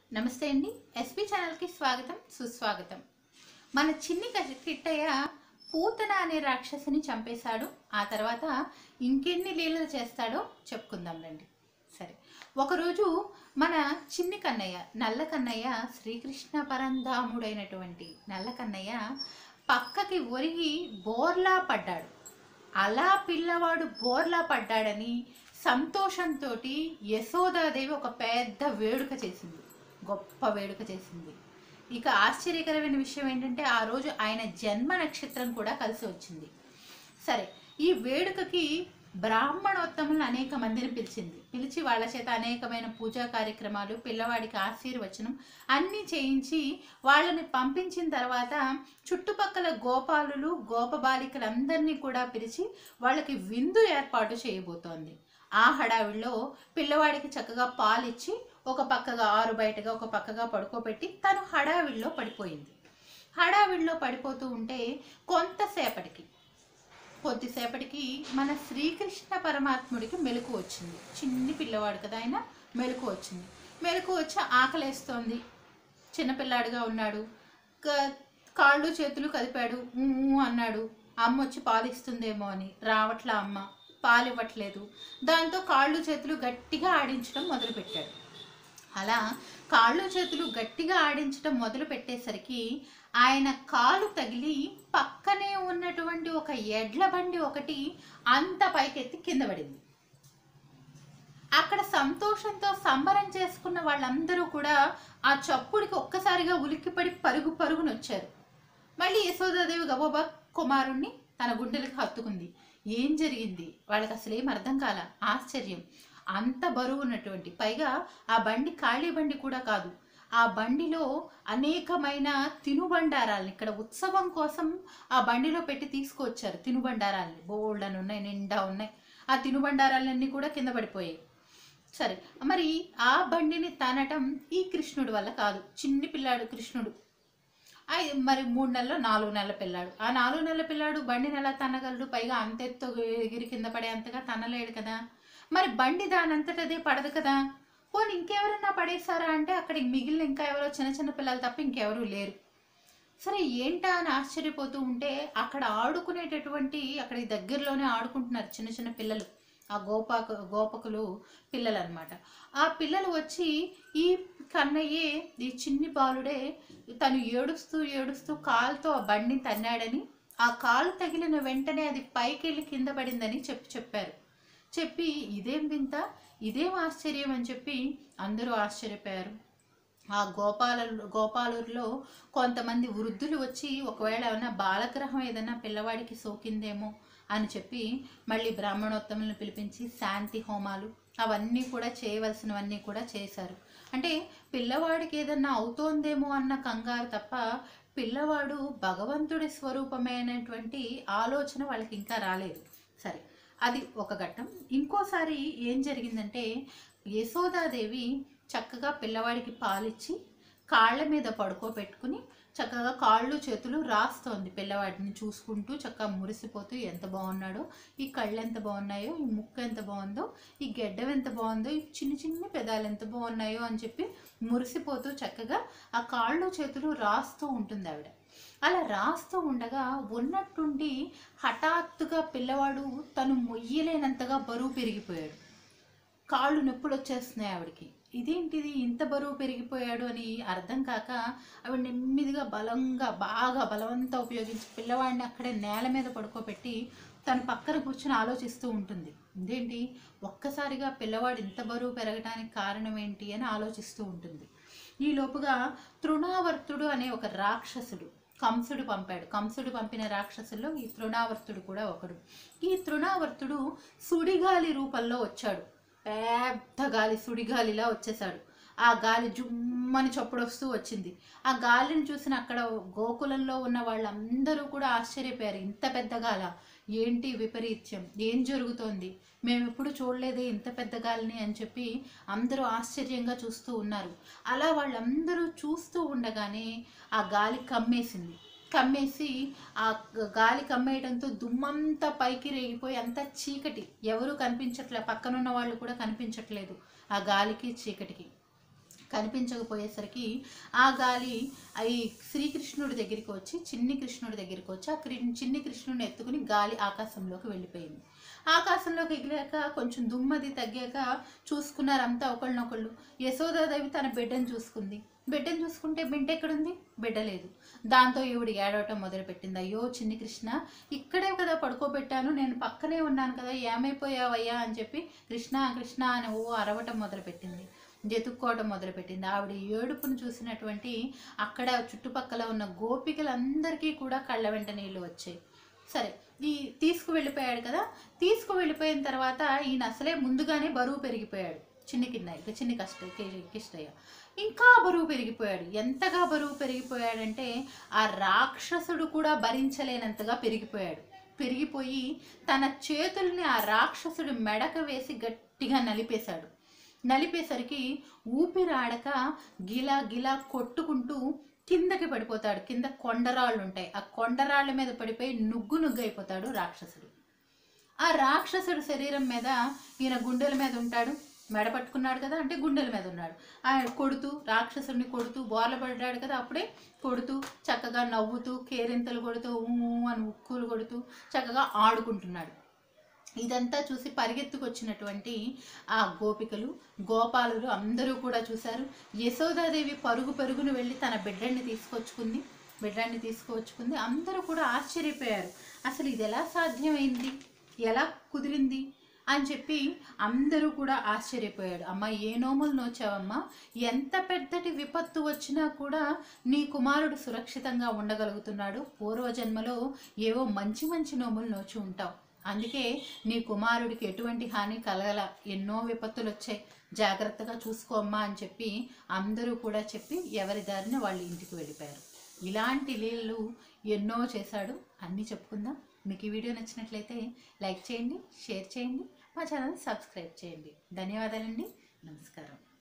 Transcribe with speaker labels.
Speaker 1: నమస్తే అండి ఎస్పీ ఛానల్కి స్వాగతం సుస్వాగతం మన చిన్ని కజ- కిట్టయ్య పూతన అనే రాక్షసిని చంపేశాడు ఆ తర్వాత ఇంకెన్ని లీలలు చేస్తాడో చెప్పుకుందాం రండి సరే ఒకరోజు మన చిన్ని కన్నయ్య నల్ల కన్నయ్య శ్రీకృష్ణ పరంధాముడైనటువంటి నల్ల కన్నయ్య పక్కకి ఒరిగి బోర్లా పడ్డాడు అలా పిల్లవాడు బోర్లా పడ్డాడని సంతోషంతో యశోదాదేవి ఒక పెద్ద వేడుక చేసింది గొప్ప వేడుక చేసింది ఇక ఆశ్చర్యకరమైన విషయం ఏంటంటే ఆ రోజు ఆయన జన్మ నక్షత్రం కూడా కలిసి వచ్చింది సరే ఈ వేడుకకి బ్రాహ్మణోత్తములను అనేక మందిని పిలిచింది పిలిచి వాళ్ళ చేత అనేకమైన పూజా కార్యక్రమాలు పిల్లవాడికి ఆశీర్వచనం అన్నీ చేయించి వాళ్ళని పంపించిన తర్వాత చుట్టుపక్కల గోపాలులు గోపబాలికలందరినీ కూడా పిలిచి వాళ్ళకి విందు ఏర్పాటు చేయబోతోంది ఆ హడావిడిలో పిల్లవాడికి చక్కగా పాలిచ్చి ఒక పక్కగా ఆరు బయటగా ఒక పక్కగా పడుకోబెట్టి తను హడావిడిలో పడిపోయింది హడావిడిలో పడిపోతూ ఉంటే కొంతసేపటికి కొద్దిసేపటికి మన శ్రీకృష్ణ పరమాత్ముడికి మెలకు వచ్చింది చిన్ని పిల్లవాడు కదా ఆయన మెలకు వచ్చింది మెలకు వచ్చి ఆకలేస్తోంది చిన్నపిల్లాడిగా ఉన్నాడు క- కాళ్ళు చేతులు కదిపాడు ఊ ఊ అన్నాడు అమ్మ వచ్చి పాలిస్తుందేమో అని రావట్లా అమ్మ పాలు ఇవ్వట్లేదు దాంతో కాళ్ళు చేతులు గట్టిగా ఆడించడం మొదలుపెట్టాడు అలా కాళ్ళు చేతులు గట్టిగా ఆడించడం మొదలు పెట్టేసరికి ఆయన కాలు తగిలి పక్కనే ఉన్నటువంటి ఒక ఎడ్ల బండి ఒకటి అంత పైకెత్తి కింద పడింది అక్కడ సంతోషంతో సంబరం చేసుకున్న వాళ్ళందరూ కూడా ఆ చప్పుడికి ఒక్కసారిగా ఉలిక్కిపడి పరుగు పరుగున వచ్చారు మళ్ళీ యశోదాదేవి గబోబా కుమారుణ్ణి తన గుండెలకు హత్తుకుంది ఏం జరిగింది వాళ్ళకి అసలు ఏం అర్థం కాల ఆశ్చర్యం అంత బరువు ఉన్నటువంటి పైగా ఆ బండి ఖాళీ బండి కూడా కాదు ఆ బండిలో అనేకమైన తినుబండారాలని ఇక్కడ ఉత్సవం కోసం ఆ బండిలో పెట్టి తీసుకొచ్చారు తినుబండారాలని బోల్డ్ అని ఉన్నాయి నిండా ఉన్నాయి ఆ తినుబండారాలన్నీ కూడా కింద పడిపోయాయి సరే మరి ఆ బండిని తనటం ఈ కృష్ణుడి వల్ల కాదు చిన్ని పిల్లాడు కృష్ణుడు అయి మరి మూడు నెలలు నాలుగు నెలల పిల్లాడు ఆ నాలుగు నెలల పిల్లాడు బండిని ఎలా తనగలడు పైగా అంత ఎత్తు ఎగిరి కింద పడే అంతగా తనలేడు కదా మరి బండి దానంతటదే పడదు కదా పోనీ ఇంకెవరన్నా పడేశారా అంటే అక్కడ మిగిలిన ఇంకా ఎవరో చిన్న చిన్న పిల్లలు తప్ప ఇంకెవరూ లేరు సరే ఏంటా అని ఆశ్చర్యపోతూ ఉంటే అక్కడ ఆడుకునేటటువంటి అక్కడ ఈ దగ్గరలోనే ఆడుకుంటున్నారు చిన్న చిన్న పిల్లలు ఆ గోపాక గోపకులు పిల్లలు అనమాట ఆ పిల్లలు వచ్చి ఈ కన్నయ్యే ఈ చిన్ని బాలుడే తను ఏడుస్తూ ఏడుస్తూ కాలుతో ఆ బండిని తన్నాడని ఆ కాలు తగిలిన వెంటనే అది పైకి వెళ్ళి కింద పడిందని చెప్పి చెప్పారు చెప్పి ఇదేం వింత ఇదేం ఆశ్చర్యం అని చెప్పి అందరూ ఆశ్చర్యపోయారు ఆ గోపాల గోపాలూరులో కొంతమంది వృద్ధులు వచ్చి ఒకవేళ ఏమైనా బాలగ్రహం ఏదైనా పిల్లవాడికి సోకిందేమో అని చెప్పి మళ్ళీ బ్రాహ్మణోత్తములను పిలిపించి శాంతి హోమాలు అవన్నీ కూడా చేయవలసినవన్నీ కూడా చేశారు అంటే పిల్లవాడికి ఏదన్నా అవుతోందేమో అన్న కంగారు తప్ప పిల్లవాడు భగవంతుడి స్వరూపమైనటువంటి ఆలోచన వాళ్ళకి ఇంకా రాలేదు సరే అది ఒక ఘట్టం ఇంకోసారి ఏం జరిగిందంటే యశోదాదేవి చక్కగా పిల్లవాడికి పాలిచ్చి కాళ్ళ మీద పడుకోబెట్టుకుని చక్కగా కాళ్ళు చేతులు రాస్తోంది పిల్లవాడిని చూసుకుంటూ చక్కగా మురిసిపోతూ ఎంత బాగున్నాడో ఈ కళ్ళు ఎంత బాగున్నాయో ఈ ముక్కు ఎంత బాగుందో ఈ గెడ్డం ఎంత బాగుందో ఈ చిన్న చిన్న పెదాలు ఎంత బాగున్నాయో అని చెప్పి మురిసిపోతూ చక్కగా ఆ కాళ్ళు చేతులు రాస్తూ ఉంటుంది ఆవిడ అలా రాస్తూ ఉండగా ఉన్నట్టుండి హఠాత్తుగా పిల్లవాడు తను మొయ్యలేనంతగా బరువు పెరిగిపోయాడు కాళ్ళు నొప్పులు వచ్చేస్తున్నాయి ఆవిడకి ఇదేంటిది ఇంత బరువు పెరిగిపోయాడు అని అర్థం కాక ఆవిడ నెమ్మదిగా బలంగా బాగా బలవంతా ఉపయోగించి పిల్లవాడిని అక్కడే నేల మీద పడుకోబెట్టి తన పక్కన కూర్చొని ఆలోచిస్తూ ఉంటుంది ఇదేంటి ఒక్కసారిగా పిల్లవాడు ఇంత బరువు పెరగడానికి కారణం ఏంటి అని ఆలోచిస్తూ ఉంటుంది ఈ లోపుగా తృణావర్తుడు అనే ఒక రాక్షసుడు కంసుడు పంపాడు కంసుడు పంపిన రాక్షసుల్లో ఈ తృణావర్తుడు కూడా ఒకడు ఈ తృణావర్తుడు సుడిగాలి రూపంలో వచ్చాడు పెద్ద గాలి సుడిగాలిలా వచ్చేసాడు ఆ గాలి జుమ్మని చప్పుడు వస్తూ వచ్చింది ఆ గాలిని చూసిన అక్కడ గోకులంలో ఉన్న వాళ్ళందరూ కూడా ఆశ్చర్యపోయారు ఇంత పెద్ద గాల ఏంటి విపరీత్యం ఏం జరుగుతోంది మేము ఎప్పుడు చూడలేదే ఇంత పెద్ద గాలిని అని చెప్పి అందరూ ఆశ్చర్యంగా చూస్తూ ఉన్నారు అలా వాళ్ళందరూ చూస్తూ ఉండగానే ఆ గాలి కమ్మేసింది కమ్మేసి ఆ గ- గాలి కమ్మేయడంతో దుమ్మంతా పైకి రేగిపోయి అంతా చీకటి ఎవరు కనిపించట్లే పక్కనున్న వాళ్ళు కూడా కనిపించట్లేదు ఆ గాలికి చీకటికి కనిపించకపోయేసరికి ఆ గాలి అయి శ్రీకృష్ణుడి దగ్గరికి వచ్చి చిన్ని కృష్ణుడి దగ్గరికి వచ్చి ఆ క్రి చిన్ని కృష్ణుడిని ఎత్తుకుని గాలి ఆకాశంలోకి వెళ్ళిపోయింది ఆకాశంలోకి ఎగిరాక కొంచెం దుమ్మది తగ్గాక చూసుకున్నారు అంతా ఒకళ్ళనొకళ్ళు యశోదాదేవి తన బిడ్డను చూసుకుంది బిడ్డను చూసుకుంటే బిడ్డ ఎక్కడుంది బిడ్డ లేదు దాంతో ఈవిడ ఏడవటం మొదలుపెట్టింది అయ్యో చిన్ని కృష్ణ ఇక్కడే కదా పడుకోబెట్టాను నేను పక్కనే ఉన్నాను కదా ఏమైపోయావయ్యా అని చెప్పి కృష్ణ కృష్ణ అని ఓ అరవటం మొదలుపెట్టింది జతుక్కోవడం మొదలుపెట్టింది ఆవిడ ఏడుపును చూసినటువంటి అక్కడ చుట్టుపక్కల ఉన్న గోపికలందరికీ కూడా కళ్ళ వెంట నీళ్ళు వచ్చాయి సరే ఈ తీసుకువెళ్ళిపోయాడు కదా తీసుకువెళ్ళిపోయిన తర్వాత ఈయన అసలే ముందుగానే బరువు పెరిగిపోయాడు చిన్ని కిన్నయ్య చిన్ని కష్ట కి- కిష్టయ్య ఇంకా బరువు పెరిగిపోయాడు ఎంతగా బరువు పెరిగిపోయాడంటే ఆ రాక్షసుడు కూడా భరించలేనంతగా పెరిగిపోయాడు పెరిగిపోయి తన చేతుల్ని ఆ రాక్షసుడి మెడక వేసి గట్టిగా నలిపేశాడు నలిపేసరికి ఊపిరాడక గిలా గిలా కొట్టుకుంటూ కిందకి పడిపోతాడు కింద కొండరాళ్ళు ఉంటాయి ఆ కొండరాళ్ళ మీద పడిపోయి నుగ్గు నుగ్గు అయిపోతాడు రాక్షసుడు ఆ రాక్షసుడు శరీరం మీద ఈయన గుండెల మీద ఉంటాడు మెడ పట్టుకున్నాడు కదా అంటే గుండెల మీద ఉన్నాడు ఆయన కొడుతూ రాక్షసుడిని కొడుతూ బోర్ల పడ్డాడు కదా అప్పుడే కొడుతూ చక్కగా నవ్వుతూ కేరింతలు కొడుతూ ఊ అని ఉక్కులు కొడుతూ చక్కగా ఆడుకుంటున్నాడు ఇదంతా చూసి పరిగెత్తుకొచ్చినటువంటి ఆ గోపికలు గోపాలులు అందరూ కూడా చూశారు యశోదాదేవి పరుగు పరుగును వెళ్ళి తన బిడ్డని తీసుకొచ్చుకుంది బిడ్డని తీసుకొచ్చుకుంది అందరూ కూడా ఆశ్చర్యపోయారు అసలు ఇది ఎలా సాధ్యమైంది ఎలా కుదిరింది అని చెప్పి అందరూ కూడా ఆశ్చర్యపోయాడు అమ్మ ఏ నోములు నోచావమ్మా ఎంత పెద్దటి విపత్తు వచ్చినా కూడా నీ కుమారుడు సురక్షితంగా ఉండగలుగుతున్నాడు పూర్వజన్మలో ఏవో మంచి మంచి నోములు నోచి ఉంటావు అందుకే నీ కుమారుడికి ఎటువంటి హాని కలగల ఎన్నో విపత్తులు వచ్చాయి జాగ్రత్తగా చూసుకోమ్మా అని చెప్పి అందరూ కూడా చెప్పి ఎవరి దారిన వాళ్ళ ఇంటికి వెళ్ళిపోయారు ఇలాంటి లీలలు ఎన్నో చేశాడు అన్నీ చెప్పుకుందాం మీకు ఈ వీడియో నచ్చినట్లయితే లైక్ చేయండి షేర్ చేయండి మా ఛానల్ సబ్స్క్రైబ్ చేయండి ధన్యవాదాలండి నమస్కారం